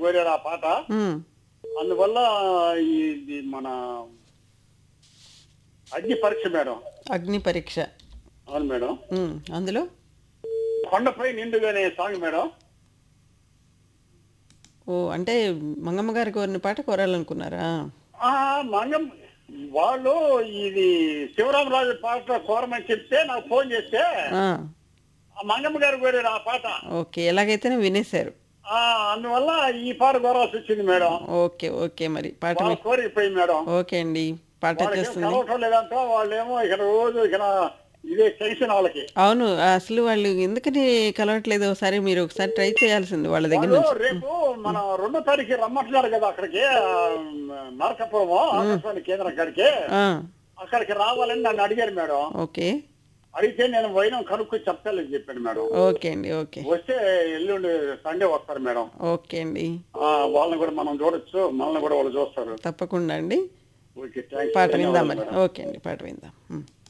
కోరారు ఆ పాట ఉమ్, అందువల్ల ఇది మన అగ్ని పరీక్ష మేడం అగ్ని పరీక్ష అవును మేడం ఉమ్, అందులో కొండపై నిండుగానే సాంగ్ మేడం ఓ అంటే మంగమ్మ గారి కోరిన పాట కోరాలనుకున్నారా ఆ మంగం వాళ్ళు ఇది శివరామరాజు పాట కోరమని చెప్తే నాకు ఫోన్ చేస్తే ఆ, ఆ మంగమ్మ గారు కోరారు ఆ పాట ఓకే ఎలాగైతేనే వినేశారు ఆ అందువల్ల ఈ పాట కోరాల్సి వచ్చింది మేడం ఓకే ఓకే మరి పాట వాళ్ళ మీ- కోరికపోయింది మేడం ఓకే అండి పాట వాళ్ళకి వచ్చేస్తుంది కలవటం లేదంట వాళ్ళేమో ఇక్కడ రోజు ఇక్కడ ఇదే టెన్షన్ వాళ్ళకి అవును అసలు వాళ్ళు ఎందుకని కలవట్లేదు ఒకసారి మీరు ఒకసారి ట్రై చేయాల్సింది వాళ్ళ దగ్గర వాళ్ళు నుంచి రేపు మన రెండో తారీఖు రమ్మంటున్నారు కదా అక్కడికి మార్కపురము ఆకాశవాణి కేంద్రం కాడికి ఆ, అక్కడికి రావాలని నన్ను అడిగారు మేడం ఓకే అడిగితే నేను వైనం కనుక్కొని చెప్తానని చెప్పాను మేడం ఓకే అండి ఓకే వస్తే ఎల్లుండి సండే వస్తారు మేడం ఓకే అండి ఆ, వాళ్ళని కూడా మనం చూడొచ్చు మనల్ని కూడా వాళ్ళు చూస్తారు తప్పకుండా అండి ఓకే థ్యాంక్స్ పాట విందాం మరి ఓకే అండి పాట విందాం ఉమ్.